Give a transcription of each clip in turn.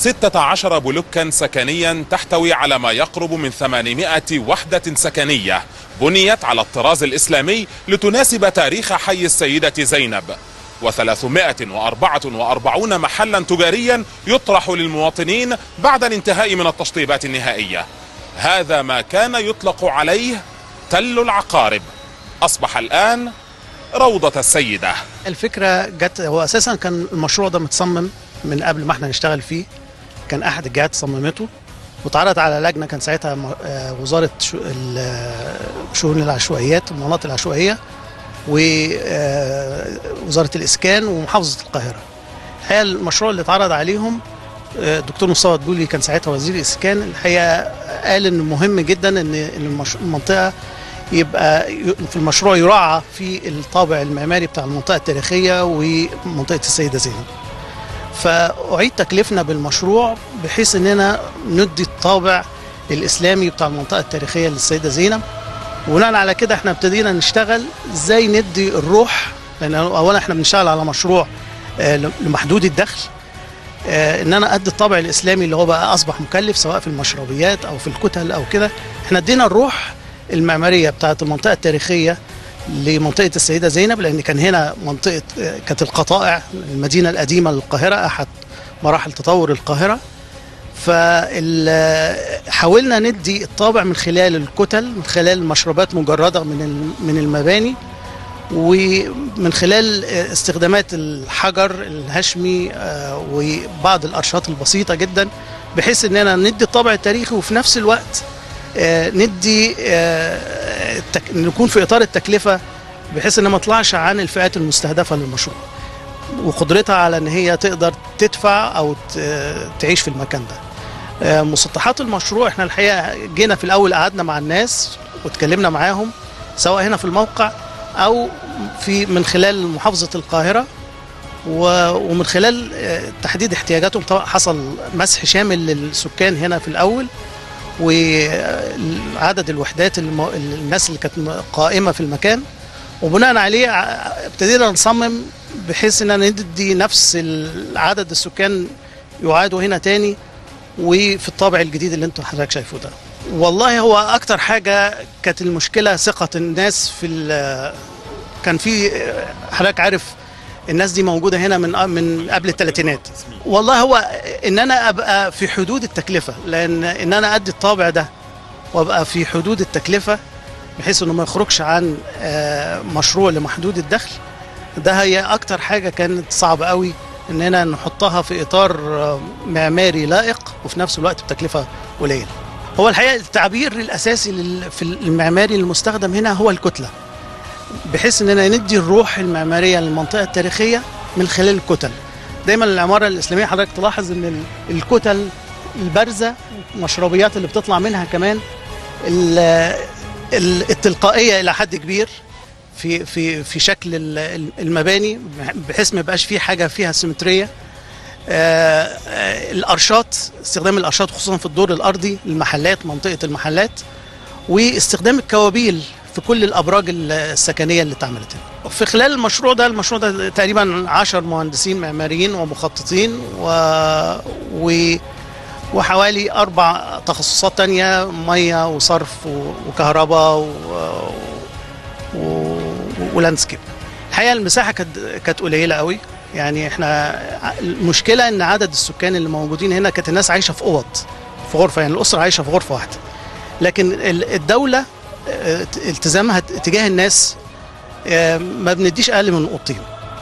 16 بلوكا سكنيا تحتوي على ما يقرب من 800 وحدة سكنية بنيت على الطراز الإسلامي لتناسب تاريخ حي السيدة زينب و344 محلا تجاريا يطرح للمواطنين بعد الانتهاء من التشطيبات النهائية هذا ما كان يطلق عليه تل العقارب أصبح الآن روضة السيدة الفكرة جت هو أساسا كان المشروع ده متصمم من قبل ما احنا نشتغل فيه كان أحد الجهات صممته واتعرض على لجنة كان ساعتها م- آه، وزارة شو- ال- آه، شؤون العشوائيات والمناطق العشوائية ووزارة الإسكان ومحافظة القاهرة الحقيقة المشروع اللي اتعرض عليهم آه، الدكتور مصطفى الدولي كان ساعتها وزير الإسكان الحقيقة قال إن مهم جدا إن إن المش- المنطقة يبقى ي- في المشروع يراعى في الطابع المعماري بتاع المنطقة التاريخية ومنطقة السيدة زينب فأعيد تكليفنا بالمشروع بحيث إننا ندي الطابع الإسلامي بتاع المنطقة التاريخية للسيدة زينب وبناء على كده احنا ابتدينا نشتغل ازاي ندي الروح لان اولا احنا بنشتغل على مشروع آه، لمحدود الدخل آه، ان انا ادي الطابع الاسلامي اللي هو بقى اصبح مكلف سواء في المشربيات او في الكتل او كده احنا ادينا الروح المعماريه بتاعت المنطقه التاريخيه لمنطقه السيده زينب لان كان هنا منطقه آه، كانت القطائع المدينه القديمه للقاهره احد مراحل تطور القاهره فحاولنا ندي الطابع من خلال الكتل من خلال مشروبات مجرده من ال- من المباني ومن خلال استخدامات الحجر الهشمي آه، وبعض الارشات البسيطه جدا بحيث اننا ندي الطابع التاريخي وفي نفس الوقت آه، ندي آه، التك- نكون في اطار التكلفه بحيث ان ما اطلعش عن الفئات المستهدفه للمشروع وقدرتها على ان هي تقدر تدفع او ت- تعيش في المكان ده آه، مسطحات المشروع احنا الحقيقه جينا في الاول قعدنا مع الناس واتكلمنا معاهم سواء هنا في الموقع او في من خلال محافظه القاهره و- ومن خلال آه، تحديد احتياجاتهم طبعا حصل مسح شامل للسكان هنا في الاول وعدد الوحدات الم- الناس اللي كانت قائمه في المكان وبناء عليه ع- ابتدينا نصمم بحيث ان ندي نفس ال- عدد السكان يعادوا هنا تاني وفي الطابع الجديد اللي انتم حضرتك شايفه ده والله هو اكتر حاجه كانت المشكله ثقه الناس في ال- كان في حضرتك عارف الناس دي موجوده هنا من من قبل الثلاثينات والله هو ان انا ابقى في حدود التكلفه لان ان انا ادي الطابع ده وابقى في حدود التكلفه بحيث انه ما يخرجش عن آه، مشروع لمحدود الدخل ده هي اكتر حاجه كانت صعبه قوي اننا نحطها في اطار آه، معماري لائق وفي نفس الوقت بتكلفه قليله هو الحقيقه التعبير الاساسي لل- في المعماري المستخدم هنا هو الكتله بحيث اننا ندي الروح المعماريه للمنطقه التاريخيه من خلال الكتل دايما العماره الاسلاميه حضرتك تلاحظ ان ال- الكتل البارزه المشربيات اللي بتطلع منها كمان ال- ال- التلقائيه الى حد كبير في في في شكل ال- ال- المباني بحيث ما يبقاش في حاجه فيها سيمتريه آه، آه، الارشات استخدام الارشات خصوصا في الدور الارضي المحلات منطقه المحلات واستخدام الكوابيل في كل الابراج السكنيه اللي اتعملت هنا. في خلال المشروع ده المشروع ده تقريبا 10 مهندسين معماريين ومخططين و... و... وحوالي اربع تخصصات تانية ميه وصرف و... وكهرباء و... و... ولاندسكيب الحقيقه المساحه كانت كانت قليله قوي يعني احنا المشكله ان عدد السكان اللي موجودين هنا كانت الناس عايشه في اوض في غرفه يعني الاسره عايشه في غرفه واحده لكن ال- الدوله اه، التزامها تجاه الناس اه، ما بنديش اقل من اوضتين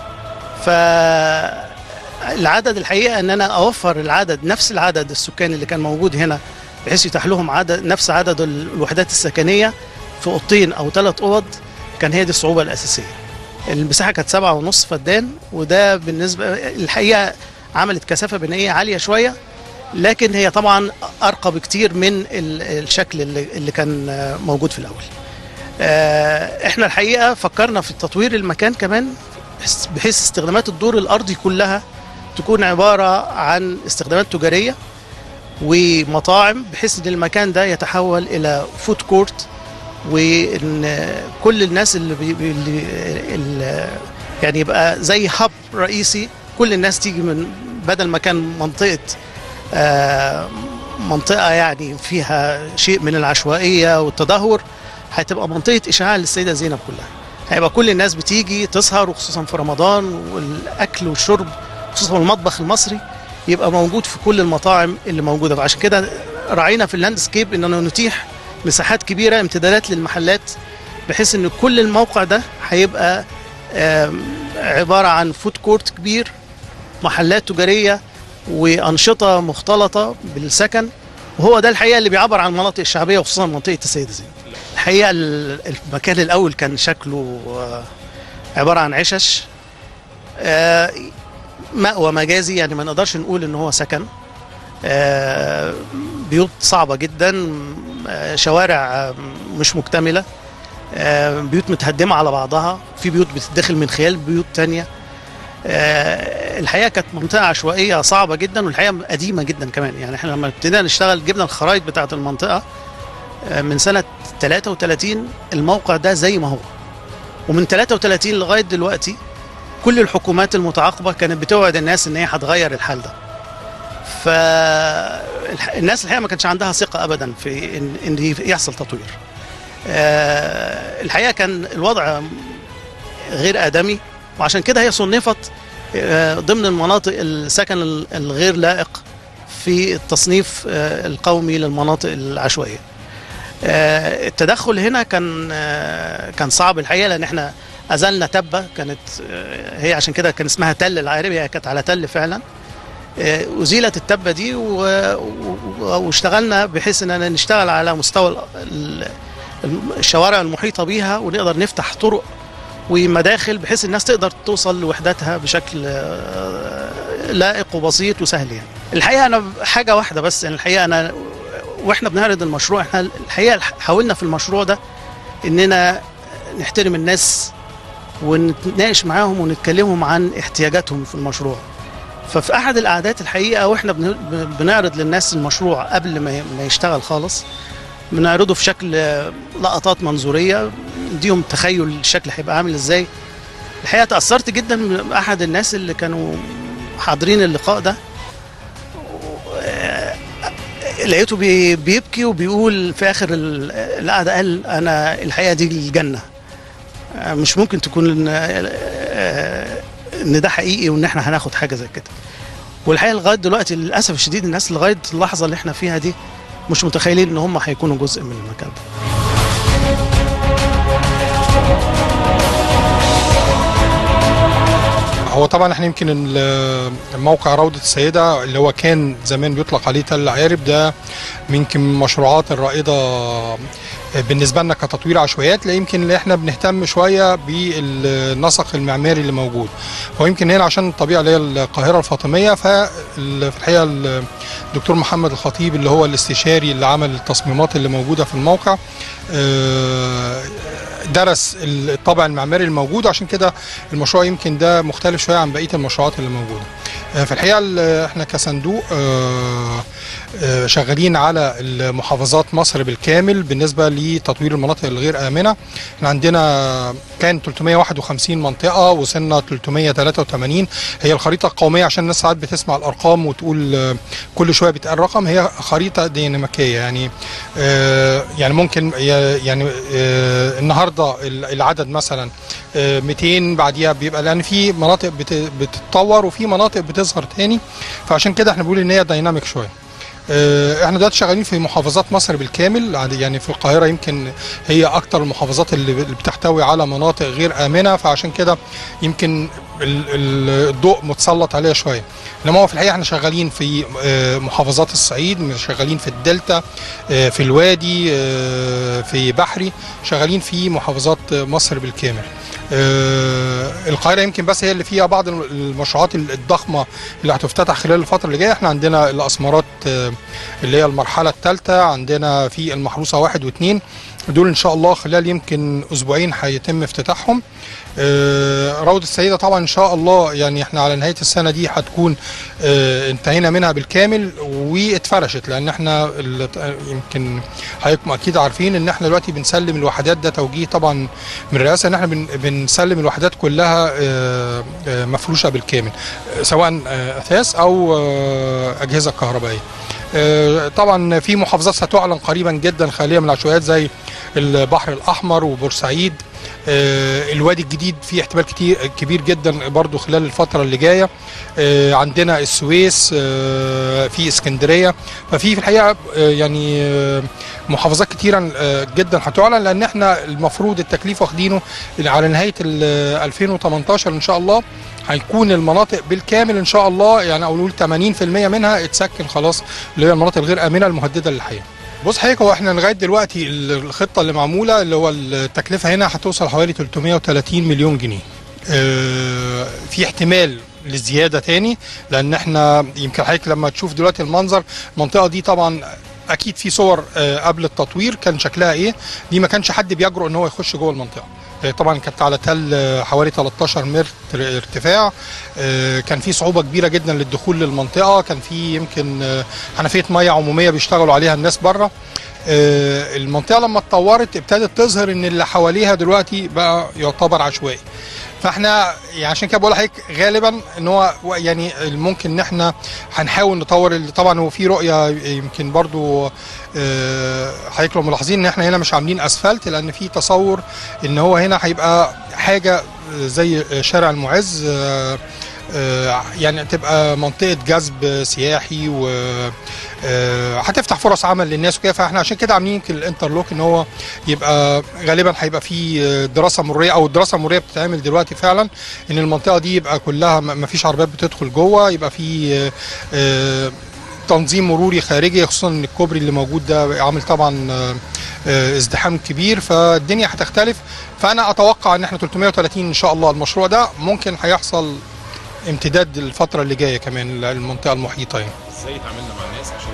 فالعدد الحقيقه ان انا اوفر العدد نفس العدد السكان اللي كان موجود هنا بحيث يتاح لهم عدد نفس عدد الوحدات السكنيه في اوضتين او ثلاث اوض كان هي دي الصعوبه الاساسيه المساحه كانت سبعة ونص فدان وده بالنسبه الحقيقه عملت كثافه بنائيه عاليه شويه لكن هي طبعا ارقى بكتير من ال- الشكل اللي اللي كان آه، موجود في الاول آه، احنا الحقيقه فكرنا في تطوير المكان كمان بحيث- بحيث استخدامات الدور الارضي كلها تكون عباره عن استخدامات تجاريه ومطاعم بحيث ان المكان ده يتحول الى فود كورت وان كل الناس اللي, بي بي- اللي اللي يعني يبقى زي هب رئيسي كل الناس تيجي من بدل ما كان منطقه آه، منطقه يعني فيها شيء من العشوائيه والتدهور هتبقى منطقه اشعاع للسيده زينب كلها هيبقى كل الناس بتيجي تسهر وخصوصا في رمضان والاكل والشرب خصوصا المطبخ المصري يبقى موجود في كل المطاعم اللي موجوده فعشان كده راعينا في اللاندسكيب اننا نتيح مساحات كبيره امتدادات للمحلات بحيث ان كل الموقع ده هيبقى آم، عباره عن فود كورت كبير محلات تجاريه وانشطه مختلطه بالسكن وهو ده الحقيقه اللي بيعبر عن المناطق الشعبيه وخصوصا منطقه السيده زينب. الحقيقه ال- المكان الاول كان شكله آه، عباره عن عشش آه، مأوى مجازي يعني ما نقدرش نقول ان هو سكن آه، بيوت صعبه جدا آه، شوارع آه، مش مكتمله آه، بيوت متهدمه على بعضها في بيوت بتتدخل من خلال بيوت تانية آه، الحقيقه كانت منطقه عشوائيه صعبه جدا والحقيقه قديمه جدا كمان يعني احنا لما ابتدينا نشتغل جبنا الخرائط بتاعه المنطقه آه، من سنه 33 الموقع ده زي ما هو ومن 33 لغايه دلوقتي كل الحكومات المتعاقبه كانت بتوعد الناس ان هي هتغير الحال ده فالناس الحقيقه ما كانش عندها ثقه ابدا في ان ان يحصل تطوير آه، الحقيقه كان الوضع غير ادمي وعشان كده هي صنفت آه، ضمن المناطق السكن ال- الغير لائق في التصنيف آه، القومي للمناطق العشوائيه آه، التدخل هنا كان آه، كان صعب الحقيقه لان احنا ازلنا تبه كانت آه، هي عشان كده كان اسمها تل العاربي هي كانت على تل فعلا آه، ازيلت التبه دي و- و- واشتغلنا بحيث اننا نشتغل على مستوى ال- ال- الشوارع المحيطه بيها ونقدر نفتح طرق ومداخل بحيث الناس تقدر توصل لوحداتها بشكل آه، لائق وبسيط وسهل يعني. الحقيقه انا حاجه واحده بس يعني الحقيقه انا واحنا بنعرض المشروع احنا الحقيقه حاولنا في المشروع ده اننا نحترم الناس ونتناقش معاهم ونتكلمهم عن احتياجاتهم في المشروع. ففي احد القعدات الحقيقه واحنا بن- بنعرض للناس المشروع قبل ما ما يشتغل خالص بنعرضه في شكل آه، لقطات منظوريه نديهم تخيل الشكل هيبقى عامل ازاي الحقيقه تاثرت جدا من احد الناس اللي كانوا حاضرين اللقاء ده آه، لقيته بي- بيبكي وبيقول في اخر ال- القعده قال انا الحقيقه دي الجنه آه، مش ممكن تكون آه، آه، ان ده حقيقي وان احنا هناخد حاجه زي كده والحقيقه لغايه دلوقتي للاسف الشديد الناس لغايه اللحظه اللي احنا فيها دي مش متخيلين ان هم هيكونوا جزء من المكان ده هو طبعا احنا يمكن ال- موقع روضة السيدة اللي هو كان زمان بيطلق عليه تل عارب ده يمكن من المشروعات الرائدة بالنسبة لنا كتطوير عشوائيات لا يمكن اللي احنا بنهتم شوية بالنسق المعماري اللي موجود هو يمكن هنا عشان الطبيعة اللي هي القاهرة الفاطمية ففي الحقيقة الدكتور محمد الخطيب اللي هو الاستشاري اللي عمل التصميمات اللي موجودة في الموقع آه، درس الطابع المعماري الموجود عشان كده المشروع يمكن ده مختلف شويه عن بقيه المشروعات اللي موجوده آه، في الحقيقه ال- احنا كصندوق آه، آه، شغالين على المحافظات مصر بالكامل بالنسبه لتطوير المناطق الغير امنه احنا عندنا كان 351 منطقه وصلنا 383 هي الخريطه القوميه عشان الناس ساعات بتسمع الارقام وتقول آه، كل شويه بيتقال رقم هي خريطه ديناميكيه يعني آه، يعني ممكن ي- يعني آه، النهارده ال- العدد مثلا آه، 200 بعديها بيبقى لان في مناطق بت- بتتطور وفي مناطق بتظهر تاني فعشان كده احنا بنقول ان هي دايناميك شويه آه، احنا دلوقتي شغالين في محافظات مصر بالكامل عاد- يعني في القاهره يمكن هي اكتر المحافظات اللي ب- اللي بتحتوي على مناطق غير امنه فعشان كده يمكن ال- ال- الضوء متسلط عليها شويه انما هو في الحقيقه احنا شغالين في آه، محافظات الصعيد شغالين في الدلتا آه، في الوادي آه، في بحري شغالين في محافظات مصر بالكامل آه، القاهره يمكن بس هي اللي فيها بعض المشروعات الضخمه اللي هتفتتح خلال الفتره اللي جايه احنا عندنا الاسمرات آه، اللي هي المرحله الثالثه عندنا في المحروسه واحد واثنين دول ان شاء الله خلال يمكن اسبوعين هيتم افتتاحهم آه، روضة السيدة طبعا ان شاء الله يعني احنا على نهاية السنة دي هتكون آه، انتهينا منها بالكامل واتفرشت لان احنا ال- يمكن حضراتكم اكيد عارفين ان احنا دلوقتي بنسلم الوحدات ده توجيه طبعا من الرئاسة ان احنا بن- بنسلم الوحدات كلها آه، آه، مفروشة بالكامل آه، سواء آه، اثاث او آه، اجهزة كهربائية آه، طبعا في محافظات ستعلن قريبا جدا خاليه من العشوائيات زي البحر الاحمر وبورسعيد آه، الوادي الجديد فيه احتمال كتير كبير جدا برضو خلال الفتره اللي جايه آه، عندنا السويس آه، في اسكندريه ففي في الحقيقه آه، يعني آه، محافظات كتيرا آه، جدا هتعلن لان احنا المفروض التكليف واخدينه على نهايه ال 2018 ان شاء الله هيكون المناطق بالكامل ان شاء الله يعني او نقول 80% منها اتسكن خلاص اللي هي المناطق الغير امنه المهدده للحياه. بص حضرتك هو احنا لغايه دلوقتي الخطه اللي معموله اللي هو التكلفه هنا هتوصل حوالي 330 مليون جنيه. اه في احتمال للزياده تاني لان احنا يمكن حضرتك لما تشوف دلوقتي المنظر المنطقه دي طبعا اكيد في صور اه قبل التطوير كان شكلها ايه دي ما كانش حد بيجرؤ ان هو يخش جوه المنطقه آه، طبعا كانت على تل آه، حوالي 13 متر ارتفاع آه، كان في صعوبه كبيره جدا للدخول للمنطقه كان في يمكن آه، حنفيه ميه عموميه بيشتغلوا عليها الناس بره آه، المنطقه لما اتطورت ابتدت تظهر ان اللي حواليها دلوقتي بقى يعتبر عشوائي فاحنا يعني عشان كده بقول لحضرتك غالبا ان هو يعني ممكن ان احنا هنحاول نطور ال- طبعا هو في رؤيه يمكن برضو آه، حضرتك لو ملاحظين ان احنا هنا مش عاملين اسفلت لان في تصور ان هو هنا هيبقى حاجه زي شارع المعز آه، آه، يعني تبقى منطقه جذب سياحي و آه، هتفتح فرص عمل للناس وكده فاحنا عشان كده عاملين يمكن الانترلوك ان هو يبقى غالبا هيبقى في دراسه مروريه او الدراسه المروريه بتتعمل دلوقتي فعلا ان المنطقه دي يبقى كلها ما فيش عربيات بتدخل جوه يبقى في آه، آه، تنظيم مروري خارجي خصوصا ان الكوبري اللي موجود ده عامل طبعا آه، آه، ازدحام كبير فالدنيا هتختلف فانا اتوقع ان احنا 330 ان شاء الله المشروع ده ممكن هيحصل امتداد الفتره اللي جايه كمان للمنطقه المحيطه يعني ازاي اتعاملنا مع الناس عشان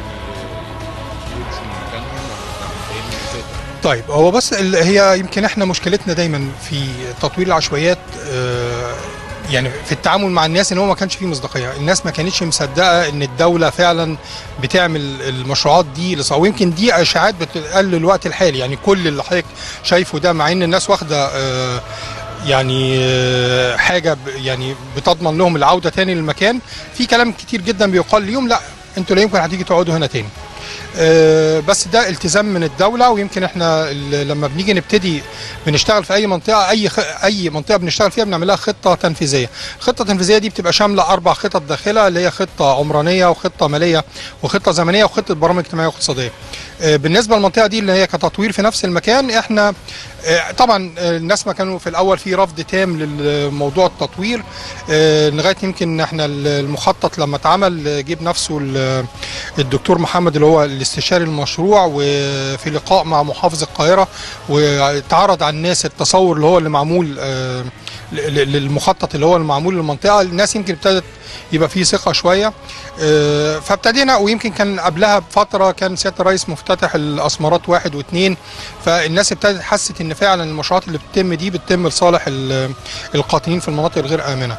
يمشوا من مكانهم ولا ازاي طيب هو بس ال- هي يمكن احنا مشكلتنا دايما في تطوير العشوائيات آه، يعني في التعامل مع الناس ان هو ما كانش فيه مصداقيه، الناس ما كانتش مصدقه ان الدوله فعلا بتعمل المشروعات دي لص- ويمكن دي اشاعات بتتقال للوقت الحالي يعني كل اللي حضرتك شايفه ده مع ان الناس واخده آه، يعني آه، حاجه ب- يعني بتضمن لهم العوده تاني للمكان في كلام كتير جدا بيقال ليهم لا انتوا لا يمكن هتيجي تقعدوا هنا تاني آه، بس ده التزام من الدوله ويمكن احنا ال- لما بنيجي نبتدي بنشتغل في اي منطقه اي خ... اي منطقه بنشتغل فيها بنعمل لها خطه تنفيذيه الخطه التنفيذيه دي بتبقى شامله اربع خطط داخله اللي هي خطه عمرانيه وخطه ماليه وخطه زمنيه وخطه برامج اجتماعيه واقتصاديه آه، بالنسبه للمنطقه دي اللي هي كتطوير في نفس المكان احنا آه، طبعا آه، الناس ما كانوا في الاول في رفض تام للموضوع التطوير آه، لغايه يمكن احنا المخطط لما اتعمل آه، جيب نفسه ال- الدكتور محمد اللي هو الاستشاري المشروع وفي لقاء مع محافظ القاهره واتعرض على الناس التصور اللي هو اللي معمول آه، ل- ل- للمخطط اللي هو المعمول للمنطقه الناس يمكن ابتدت يبقى فيه ثقه شويه آه، فابتدينا ويمكن كان قبلها بفتره كان سياده الرئيس مفتتح الاسمرات واحد واثنين فالناس ابتدت حست ان فعلا المشروعات اللي بتتم دي بتتم لصالح ال- القاطنين في المناطق الغير امنه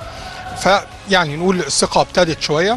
فيعني نقول الثقه ابتدت شويه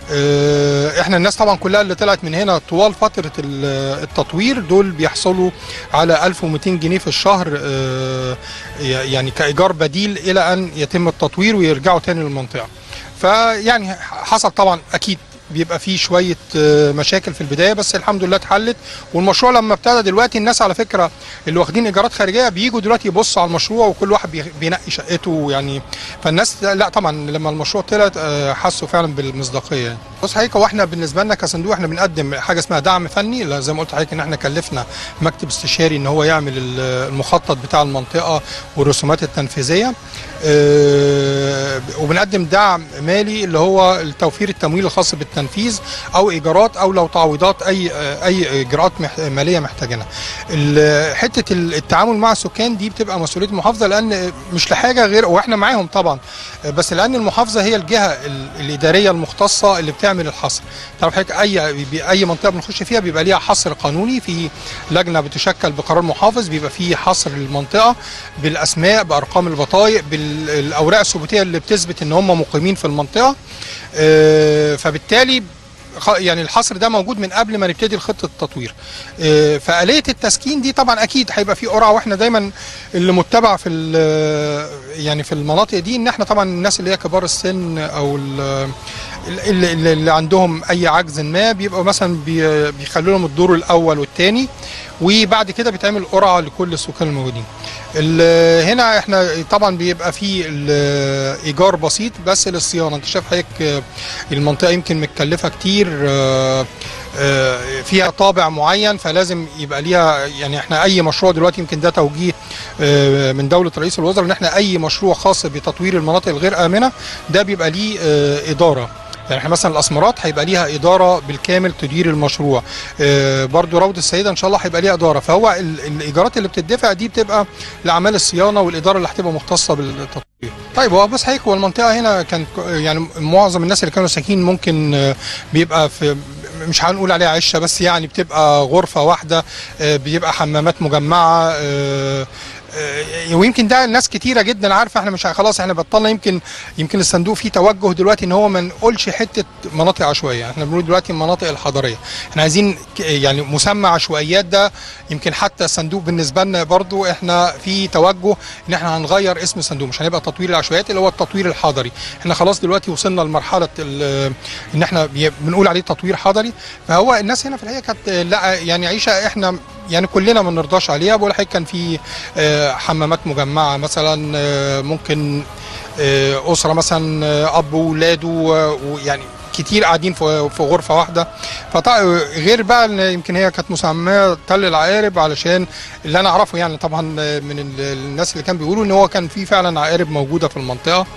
آه، احنا الناس طبعا كلها اللي طلعت من هنا طوال فتره ال- التطوير دول بيحصلوا على 1200 جنيه في الشهر آه، يعني كايجار بديل الى ان يتم التطوير ويرجعوا تاني للمنطقه فيعني حصل طبعا اكيد بيبقى فيه شويه آه، مشاكل في البدايه بس الحمد لله اتحلت والمشروع لما ابتدى دلوقتي الناس على فكره اللي واخدين ايجارات خارجيه بيجوا دلوقتي يبصوا على المشروع وكل واحد بي- بينقي شقته يعني فالناس لا طبعا لما المشروع طلع آه، حسوا فعلا بالمصداقيه يعني. بص حضرتك هو احنا بالنسبه لنا كصندوق احنا بنقدم حاجه اسمها دعم فني لا زي ما قلت لحضرتك ان احنا كلفنا مكتب استشاري ان هو يعمل ال- المخطط بتاع المنطقه والرسومات التنفيذيه آه، آه، وبنقدم دعم مالي اللي هو التوفير التمويل الخاص بالتنفيذ او ايجارات او لو تعويضات اي آه، اي اجراءات مح- ماليه محتاجينها ال- حته ال- التعامل مع السكان دي بتبقى مسؤوليه المحافظه لان مش لحاجه غير واحنا معاهم طبعا بس لان المحافظه هي الجهه ال- الاداريه المختصه اللي بتعمل الحصر تعرف حضرتك اي بي- اي منطقه بنخش فيها بيبقى ليها حصر قانوني في لجنه بتشكل بقرار محافظ بيبقى فيه حصر للمنطقه بالاسماء بارقام البطايق بالاوراق الثبوتيه اللي بتثبت ان هم مقيمين في المنطقه آه، فبالتالي خ- يعني الحصر ده موجود من قبل ما نبتدي خطه التطوير آه، فآلية التسكين دي طبعا اكيد هيبقى في قرعه واحنا دايما اللي متبع في ال- يعني في المناطق دي ان احنا طبعا الناس اللي هي كبار السن او ال- اللي, اللي اللي عندهم اي عجز ما بيبقوا مثلا بي- بيخلوا لهم الدور الاول والثاني وبعد كده بيتعمل قرعه لكل السكان الموجودين ال- هنا احنا طبعا بيبقى في ال- ايجار بسيط بس للصيانه انت شايف حضرتك آه، المنطقه يمكن متكلفه كتير آه، آه، فيها طابع معين فلازم يبقى ليها يعني احنا اي مشروع دلوقتي يمكن ده توجيه آه، من دوله رئيس الوزراء ان احنا اي مشروع خاص بتطوير المناطق الغير امنه ده بيبقى ليه آه، اداره يعني احنا مثلا الاسمرات هيبقى ليها اداره بالكامل تدير المشروع آه، برضو روضه السيده ان شاء الله هيبقى ليها اداره فهو ال- الايجارات اللي بتدفع دي بتبقى لاعمال الصيانه والاداره اللي هتبقى مختصه بالتطوير طيب هو بص حضرتك هو المنطقه هنا كان ك- يعني معظم الناس اللي كانوا ساكنين ممكن آه، بيبقى في مش هنقول عليها عشه بس يعني بتبقى غرفه واحده آه، بيبقى حمامات مجمعه آه، آه، ويمكن ده ناس كتيره جدا عارفه احنا مش خلاص احنا بطلنا يمكن يمكن الصندوق فيه توجه دلوقتي ان هو ما نقولش حته مناطق عشوائيه احنا بنقول دلوقتي المناطق الحضريه احنا عايزين ك- يعني مسمى عشوائيات ده يمكن حتى الصندوق بالنسبه لنا برضو احنا في توجه ان احنا هنغير اسم الصندوق مش هنبقى تطوير العشوائيات اللي هو التطوير الحضري احنا خلاص دلوقتي وصلنا لمرحله ال- ان احنا بي- بنقول عليه تطوير حضري فهو الناس هنا في الحقيقه كانت لا يعني عيشه احنا يعني كلنا ما نرضاش عليها بقول لحضرتك كان في آه، حمامات مجمعه مثلا آه، ممكن آه، اسره مثلا آه، اب واولاده و- ويعني كتير قاعدين في في غرفه واحده فطبعا غير بقى ان يمكن هي كانت مسماه تل العقارب علشان اللي انا اعرفه يعني طبعا من ال- الناس اللي كان بيقولوا ان هو كان في فعلا عقارب موجوده في المنطقه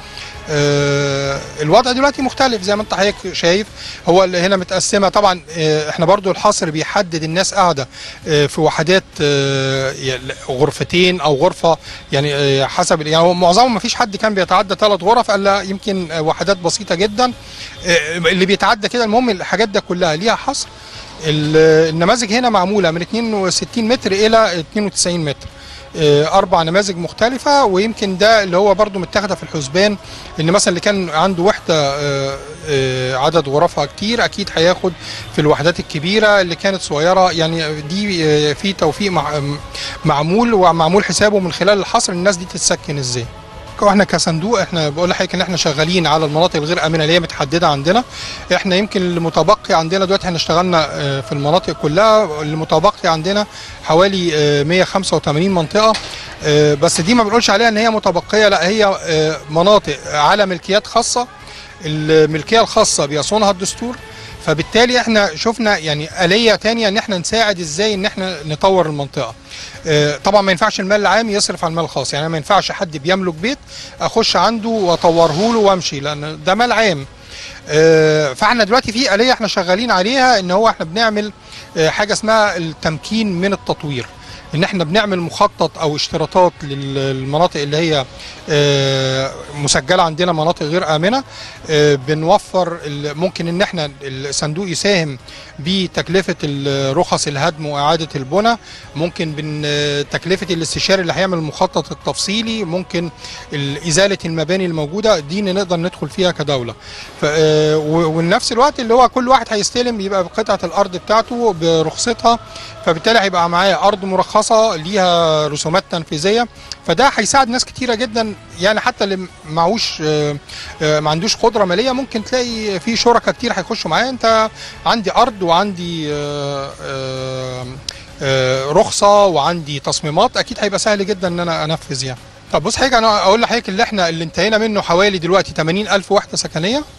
آه، الوضع دلوقتي مختلف زي ما انت حضرتك شايف هو اللي هنا متقسمه طبعا آه، احنا برضو الحصر بيحدد الناس قاعده آه، في وحدات آه، يعني غرفتين او غرفه يعني آه، حسب يعني هو معظمهم ما فيش حد كان بيتعدى ثلاث غرف الا يمكن آه، وحدات بسيطه جدا آه، اللي بيتعدى كده المهم الحاجات ده كلها ليها حصر ال- النماذج هنا معموله من 62 متر الى 92 متر آه، اربع نماذج مختلفه ويمكن ده اللي هو برضو متاخده في الحسبان ان مثلا اللي كان عنده وحده آه، آه، عدد غرفها كتير اكيد هياخد في الوحدات الكبيره اللي كانت صغيره يعني دي آه، في توفيق مع معمول ومعمول حسابه من خلال الحصر الناس دي تتسكن ازاي واحنا كصندوق احنا بقول لحضرتك ان احنا شغالين على المناطق الغير امنه اللي هي متحدده عندنا احنا يمكن المتبقي عندنا دلوقتي احنا اشتغلنا آه، في المناطق كلها المتبقي عندنا حوالي آه، 185 منطقه آه، بس دي ما بنقولش عليها ان هي متبقيه لا هي آه، مناطق على ملكيات خاصه الملكيه الخاصه بيصونها الدستور فبالتالي احنا شفنا يعني آلية تانية ان احنا نساعد ازاي ان احنا نطور المنطقة اه طبعا ما ينفعش المال العام يصرف على المال الخاص يعني ما ينفعش حد بيملك بيت اخش عنده واطوره له وامشي لان ده مال عام اه فاحنا دلوقتي في آلية احنا شغالين عليها ان هو احنا بنعمل اه حاجة اسمها التمكين من التطوير ان احنا بنعمل مخطط او اشتراطات للمناطق اللي هي آه، مسجله عندنا مناطق غير امنه آه، بنوفر ال- ممكن ان احنا الصندوق يساهم بتكلفه ال- رخص الهدم واعاده البنى ممكن بن آه، تكلفه الاستشاري اللي هيعمل المخطط التفصيلي ممكن ال- ازاله المباني الموجوده دي نقدر ندخل فيها كدوله ف- آه، و- وفي الوقت اللي هو كل واحد هيستلم يبقى بقطعه الارض بتاعته برخصتها فبالتالي هيبقى معاه ارض مرخصه ليها رسومات تنفيذيه فده هيساعد ناس كتيره جدا يعني حتى اللي معهوش آه، آه، ما عندوش قدره ماليه ممكن تلاقي في شركاء كتير هيخشوا معايا انت عندي ارض وعندي آه، آه، آه، رخصه وعندي تصميمات اكيد هيبقى سهل جدا ان انا انفذ يعني طب بص حاجه انا اقول لحضرتك اللي احنا اللي انتهينا منه حوالي دلوقتي 80 الف وحده سكنيه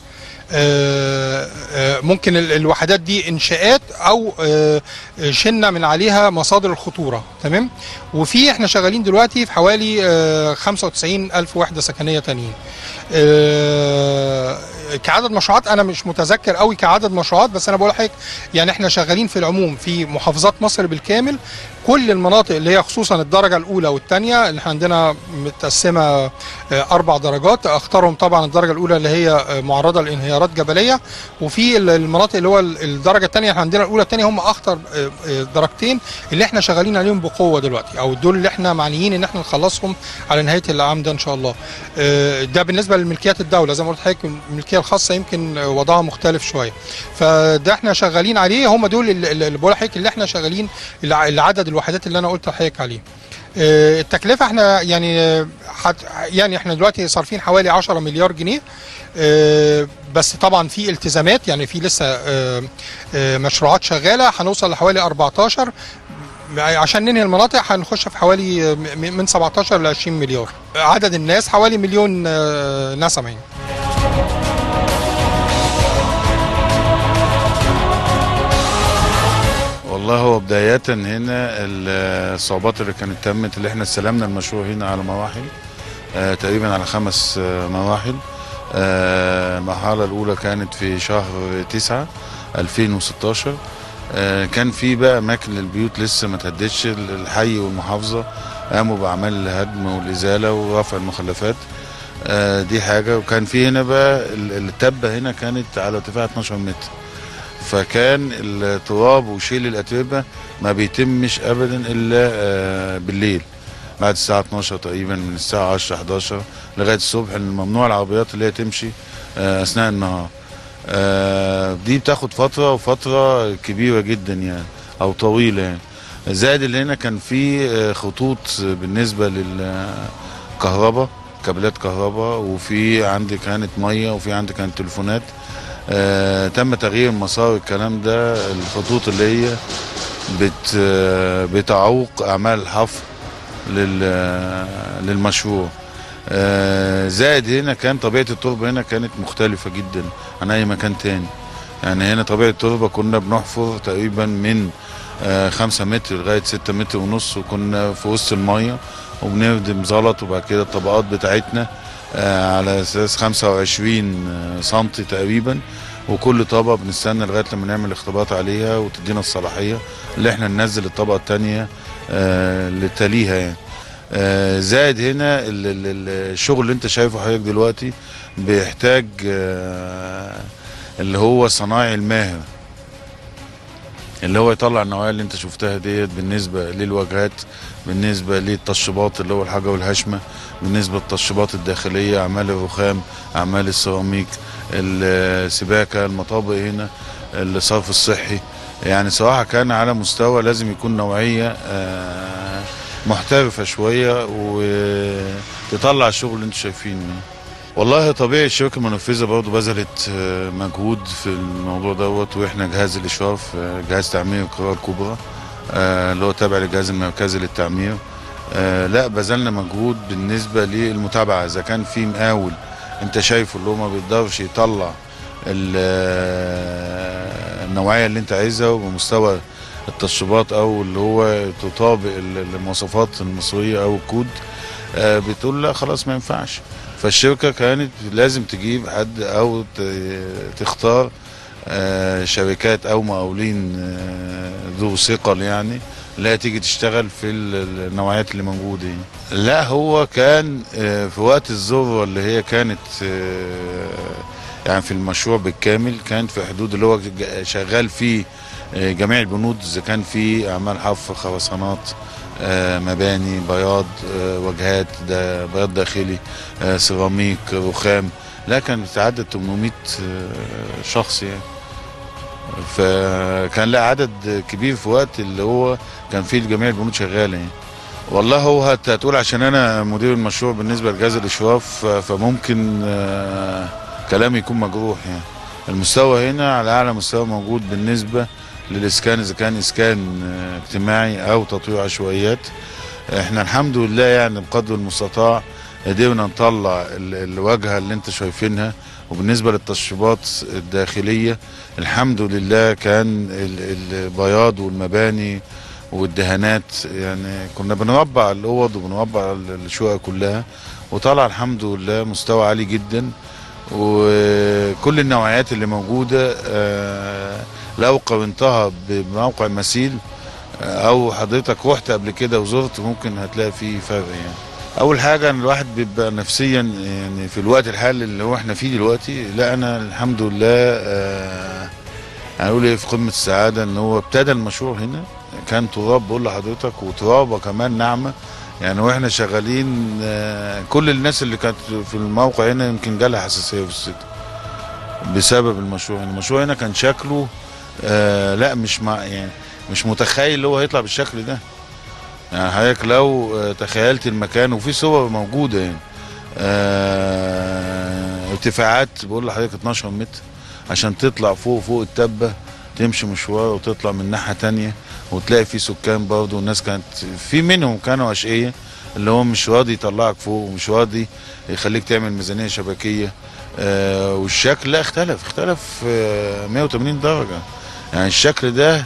آه، آه، ممكن ال- الوحدات دي انشاءات او آه، شلنا من عليها مصادر الخطوره تمام وفي احنا شغالين دلوقتي في حوالي آه، 95 الف وحده سكنيه تانيين آه، كعدد مشروعات انا مش متذكر قوي كعدد مشروعات بس انا بقول لحضرتك يعني احنا شغالين في العموم في محافظات مصر بالكامل كل المناطق اللي هي خصوصا الدرجه الاولى والثانيه اللي احنا عندنا متقسمه آه، اربع درجات اختارهم طبعا الدرجه الاولى اللي هي آه، معرضه لانهيارات جبليه وفي ال- المناطق اللي هو ال- الدرجه الثانيه احنا عندنا الاولى والثانيه هم اخطر آه، آه، درجتين اللي احنا شغالين عليهم بقوه دلوقتي او دول اللي احنا معنيين ان احنا نخلصهم على نهايه العام ده ان شاء الله آه، ده بالنسبه لملكيات الدوله زي ما قلت لحضرتك الملكيه الخاصه يمكن آه، وضعها مختلف شويه فده احنا شغالين عليه هم دول اللي اللي بقول لحضرتك اللي احنا شغالين الع- العدد الوحدات اللي انا قلت لحضرتك عليه آه، التكلفه احنا يعني آه، حت يعني احنا دلوقتي صارفين حوالي 10 مليار جنيه آه، بس طبعا في التزامات يعني في لسه آه، آه، مشروعات شغاله هنوصل لحوالي 14 عشان ننهي المناطق هنخش في حوالي آه، م- من 17 ل 20 مليار عدد الناس حوالي مليون آه، نسمه يعني والله هو بداية هنا الصعوبات اللي كانت تمت اللي احنا استلمنا المشروع هنا على مراحل آه تقريبا على خمس آه مراحل آه المرحلة الأولى كانت في شهر تسعة 2016 آه كان في بقى أماكن للبيوت لسه ما تهدتش الحي والمحافظة قاموا بأعمال الهدم والإزالة ورفع المخلفات آه دي حاجة وكان في هنا بقى ال- التبة هنا كانت على ارتفاع 12 متر فكان التراب وشيل الاتربه ما بيتمش ابدا الا آه، بالليل بعد الساعه 12 تقريبا من الساعه 10 11 لغايه الصبح لأن ممنوع العربيات اللي هي تمشي آه، اثناء النهار آه، دي بتاخد فتره وفتره كبيره جدا يعني او طويله يعني زائد اللي هنا كان في آه، خطوط بالنسبه للكهرباء كابلات كهرباء وفي عندي كانت ميه وفي عندي كانت تليفونات آه تم تغيير مسار الكلام ده الخطوط اللي هي بت آه، بتعوق اعمال الحفر لل آه، للمشروع آه زائد هنا كان طبيعه التربه هنا كانت مختلفه جدا عن اي مكان تاني يعني هنا طبيعه التربه كنا بنحفر تقريبا من آه خمسة متر لغايه ستة متر ونص وكنا في وسط الميه وبنردم زلط وبعد كده الطبقات بتاعتنا آه، على اساس 25 سنتي تقريبا وكل طبقه بنستنى لغايه لما نعمل اختبارات عليها وتدينا الصلاحيه اللي احنا ننزل الطبقه الثانيه اللي تليها يعني آه، زائد هنا ال- ال- ال- الشغل اللي انت شايفه حضرتك دلوقتي بيحتاج آه، اللي هو صنايعي الماهر اللي هو يطلع النوعيه اللي انت شفتها ديت بالنسبه للواجهات بالنسبه للتشطيبات اللي هو الحاجه والهشمه بالنسبه للتشطيبات الداخليه اعمال الرخام اعمال السيراميك السباكه المطابق هنا الصرف الصحي يعني صراحه كان على مستوى لازم يكون نوعيه آه، محترفه شويه وتطلع الشغل اللي انتم شايفينه يعني. والله طبيعي الشركه المنفذه برضه بذلت آه، مجهود في الموضوع دوت واحنا جهاز الاشراف آه، جهاز تعمير القرى الكبرى آه، اللي هو تابع للجهاز المركزي للتعمير آه، لا بذلنا مجهود بالنسبه للمتابعه اذا كان في مقاول انت شايفه اللي هو ما بيقدرش يطلع ال- آه، النوعيه اللي انت عايزها وبمستوى التشطيبات او اللي هو تطابق ال- المواصفات المصريه او الكود آه، بتقول لا خلاص ما ينفعش فالشركه كانت لازم تجيب حد او ت- تختار آه، شركات او مقاولين آه، ذو ثقل يعني لا تيجي تشتغل في ال- النوعيات اللي موجوده يعني. لا هو كان آه، في وقت الذروه اللي هي كانت آه، يعني في المشروع بالكامل كانت في حدود اللي هو ج- شغال فيه آه، جميع البنود اذا كان في اعمال حفر خرسانات آه، مباني بياض آه، واجهات ده بياض داخلي آه، سيراميك رخام لا كان بتعدى 800 آه، شخص يعني فكان لها عدد كبير في وقت اللي هو كان فيه جميع البنود شغاله يعني والله هو هت- هتقول عشان انا مدير المشروع بالنسبه لجهاز الاشراف ف- فممكن آه، كلامي يكون مجروح يعني المستوى هنا على اعلى مستوى موجود بالنسبه للاسكان اذا كان اسكان آه، اجتماعي او تطوير عشوائيات احنا الحمد لله يعني بقدر المستطاع قدرنا نطلع ال- الواجهه اللي انت شايفينها وبالنسبه للتشطيبات الداخليه الحمد لله كان ال- البياض والمباني والدهانات يعني كنا بنربع الاوض وبنربع ال- الشقق كلها وطلع الحمد لله مستوى عالي جدا وكل النوعيات اللي موجوده آه، لو قارنتها بموقع مثيل آه، او حضرتك رحت قبل كده وزرت ممكن هتلاقي فيه فرق يعني اول حاجه ان الواحد بيبقى نفسيا يعني في الوقت الحالي اللي هو احنا فيه دلوقتي لا انا الحمد لله آه هنقول ايه في قمه السعاده ان هو ابتدى المشروع هنا كان تراب بقول لحضرتك وترابه كمان ناعمه يعني واحنا شغالين آه كل الناس اللي كانت في الموقع هنا يمكن جالها حساسيه في الصدر بسبب المشروع هنا المشروع هنا كان شكله آه لا مش مع يعني مش متخيل اللي هو هيطلع بالشكل ده يعني حضرتك لو آه، تخيلت المكان وفي صور موجوده يعني آه ارتفاعات بقول لحضرتك 12 متر عشان تطلع فوق فوق التبه تمشي مشوار وتطلع من ناحيه تانية وتلاقي في سكان برضه والناس كانت في منهم كانوا اشقيه اللي هو مش راضي يطلعك فوق ومش راضي يخليك تعمل ميزانيه شبكيه آه والشكل لا اختلف اختلف آه 180 درجه يعني الشكل ده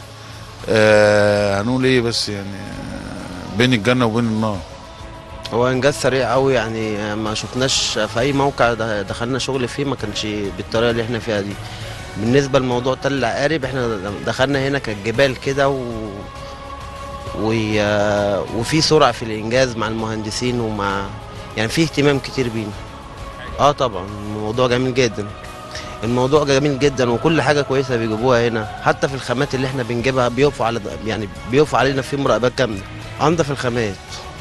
آه هنقول ايه بس يعني آه بين الجنه وبين النار هو انجاز سريع قوي يعني ما شفناش في اي موقع د- دخلنا شغل فيه ما كانش بالطريقه اللي احنا فيها دي بالنسبه لموضوع تل العقارب احنا دخلنا هنا كانت جبال كده و... و... وفي سرعه في الانجاز مع المهندسين ومع يعني في اهتمام كتير بينا اه طبعا الموضوع جميل جدا الموضوع جميل جدا وكل حاجه كويسه بيجيبوها هنا حتى في الخامات اللي احنا بنجيبها بيقفوا على يعني بيقفوا علينا في مراقبات كامله انضف الخامات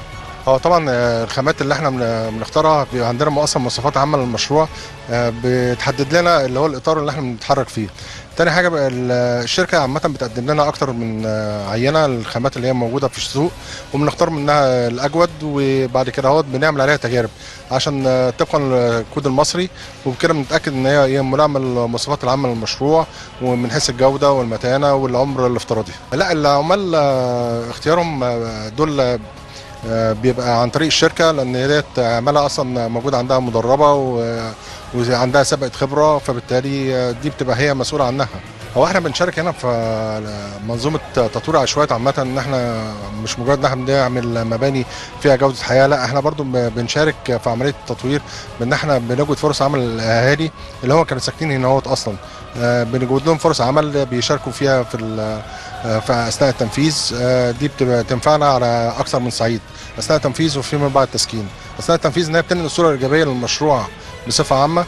هو طبعا آه، الخامات اللي احنا بن- بنختارها بيبقى عندنا اصلا مواصفات عامه للمشروع آه، بتحدد لنا اللي هو الاطار اللي احنا بنتحرك فيه تاني حاجه بقى ال- الشركه عامه بتقدم لنا اكتر من آه، عينه الخامات اللي هي موجوده في السوق وبنختار منها الاجود وبعد كده اهوت بنعمل عليها تجارب عشان آه، طبقا للكود المصري وبكده بنتاكد ان هي هي ملائمه للمواصفات العامه للمشروع ومن حيث الجوده والمتانه والعمر الافتراضي لا العمال آه، اختيارهم آه، دول آه، آه، بيبقى عن طريق الشركه لان هي ديت عماله اصلا موجود عندها مدربه و- وعندها سابقه خبره فبالتالي آه، دي بتبقى هي مسؤوله عنها هو احنا بنشارك هنا في منظومه تطوير عشوائيات عامه ان احنا مش مجرد ان احنا بنعمل مباني فيها جوده حياه لا احنا برضو ب- بنشارك في عمليه التطوير بان احنا بنوجد فرص عمل للاهالي اللي هو كانوا ساكنين هنا هوت اصلا آه، بنوجد لهم فرص عمل بيشاركوا فيها في ال- آه، في اثناء التنفيذ آه، دي بتبقى تنفعنا على اكثر من صعيد اثناء التنفيذ وفيما بعد التسكين اثناء التنفيذ ان هي بتنقل الصوره الايجابيه للمشروع بصفه عامه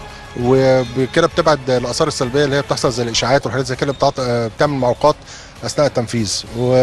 وبكده بتبعد الاثار السلبيه اللي هي بتحصل زي الاشاعات والحاجات زي كده بتعط- آه، بتعمل معوقات اثناء التنفيذ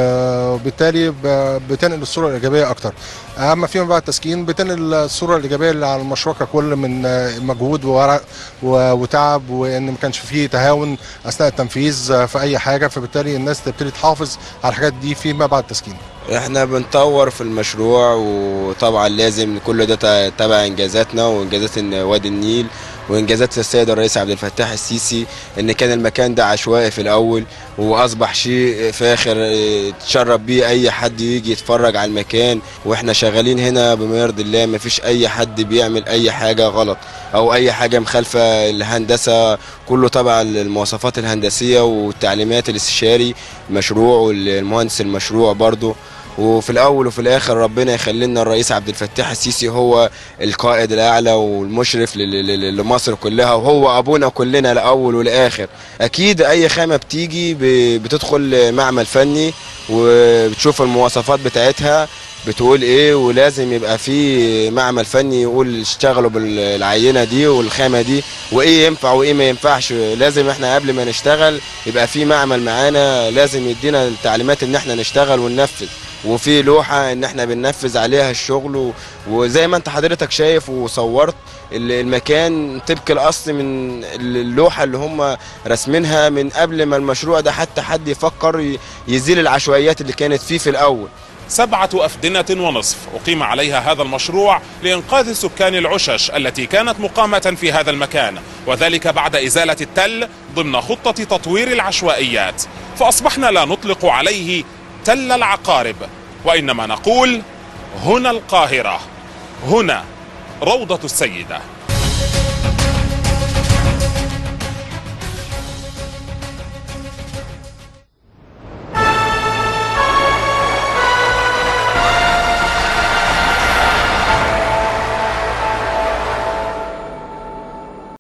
وبالتالي ب- بتنقل الصوره الايجابيه اكتر اما فيما بعد التسكين بتنقل الصوره الايجابيه اللي على المشروع ككل من آه، مجهود وورق و- وتعب وان ما كانش فيه تهاون اثناء التنفيذ آه، في اي حاجه فبالتالي الناس تبتدي تحافظ على الحاجات دي فيما بعد التسكين احنا بنطور في المشروع وطبعا لازم كل ده ت- تبع انجازاتنا وانجازات إن وادي النيل وانجازات السيد الرئيس عبد الفتاح السيسي ان كان المكان ده عشوائي في الاول واصبح شيء فاخر اه، تشرف بيه اي حد يجي يتفرج على المكان واحنا شغالين هنا بما يرضي الله مفيش اي حد بيعمل اي حاجه غلط او اي حاجه مخالفه الهندسه كله تبع المواصفات الهندسيه والتعليمات الاستشاري المشروع والمهندس المشروع برضو وفي الاول وفي الاخر ربنا يخلي لنا الرئيس عبد الفتاح السيسي هو القائد الاعلى والمشرف ل- ل- ل- لمصر كلها وهو ابونا كلنا الاول والاخر اكيد اي خامه بتيجي ب- بتدخل معمل فني وبتشوف المواصفات بتاعتها بتقول ايه ولازم يبقى في معمل فني يقول اشتغلوا بالعينه دي والخامه دي وايه ينفع وايه ما ينفعش لازم احنا قبل ما نشتغل يبقى في معمل معانا لازم يدينا التعليمات ان احنا نشتغل وننفذ وفي لوحه ان احنا بننفذ عليها الشغل و- وزي ما انت حضرتك شايف وصورت ال- المكان طبق الاصل من اللوحه اللي هم راسمينها من قبل ما المشروع ده حتى حد يفكر ي- يزيل العشوائيات اللي كانت فيه في الاول سبعة أفدنة ونصف أقيم عليها هذا المشروع لإنقاذ سكان العشش التي كانت مقامة في هذا المكان وذلك بعد إزالة التل ضمن خطة تطوير العشوائيات فأصبحنا لا نطلق عليه تل العقارب وإنما نقول هنا القاهرة هنا روضة السيدة